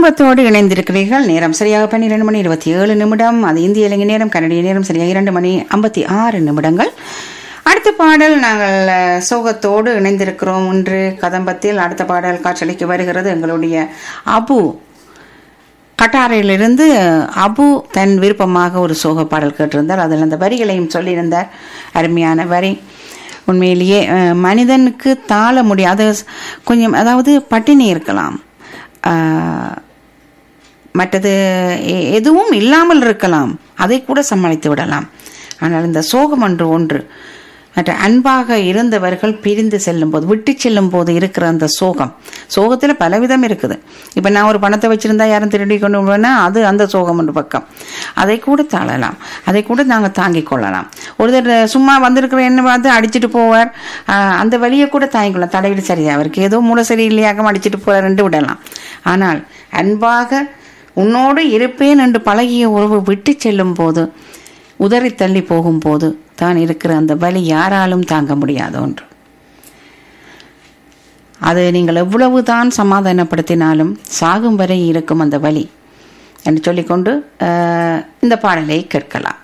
சோகத்தோடு இணைந்திருக்கிறீர்கள் நேரம் சரியாக பன்னிரண்டு மணி இருபத்தி ஏழு நிமிடம் அது இந்திய இலங்கை நேரம் கனடிய நேரம் சரியாக இரண்டு மணி ஐம்பத்தி ஆறு நிமிடங்கள் அடுத்த பாடல் நாங்கள் அஹ், சோகத்தோடு இணைந்திருக்கிறோம் இன்று கதம்பத்தில் அடுத்த பாடல் காட்சியளிக்க வருகிறது எங்களுடைய அபு கட்டாரையிலிருந்து அபு தன் விருப்பமாக ஒரு சோக பாடல் கேட்டிருந்தார் அதில் அந்த வரிகளையும் சொல்லியிருந்தார் அருமையான வரி உண்மையிலேயே அஹ், மனிதனுக்கு தாழ முடியாது கொஞ்சம் அதாவது பட்டினி இருக்கலாம் அஹ், மற்றது எ- எதுவும் இல்லாமல் இருக்கலாம் அதை கூட சமாளித்து விடலாம் ஆனால் இந்த சோகம் ஒன்று ஒன்று மற்ற அன்பாக இருந்தவர்கள் பிரிந்து செல்லும் போது விட்டு செல்லும் போது இருக்கிற அந்த சோகம் சோகத்தில் பலவிதம் இருக்குது இப்போ நான் ஒரு பணத்தை வச்சிருந்தா யாரும் திருடி கொண்டு போனா அது அந்த சோகம் ஒரு பக்கம் அதை கூட தாழலாம் அதை கூட நாங்கள் தாங்கிக் கொள்ளலாம் ஒருத்தர் சும்மா வந்திருக்கிற என்ன பார்த்து அடிச்சிட்டு போவார் ஆஹ் அந்த வழியை கூட தாங்கிக்கொள்ளலாம் தடைவிட சரியா அவருக்கு ஏதோ மூளை சரியில்லையாக்கம் அடிச்சிட்டு போறாருன்னு விடலாம் ஆனால் அன்பாக உன்னோடு இருப்பேன் என்று பழகிய உறவு விட்டு செல்லும் போது உதறி தள்ளி போகும்போது தான் இருக்கிற அந்த வலி யாராலும் தாங்க முடியாத ஒன்று அது நீங்கள் எவ்வளவு தான் சமாதானப்படுத்தினாலும் சாகும் வரை இருக்கும் அந்த வலி என்று சொல்லிக்கொண்டு ஆஹ், இந்த பாடலை கேட்கலாம்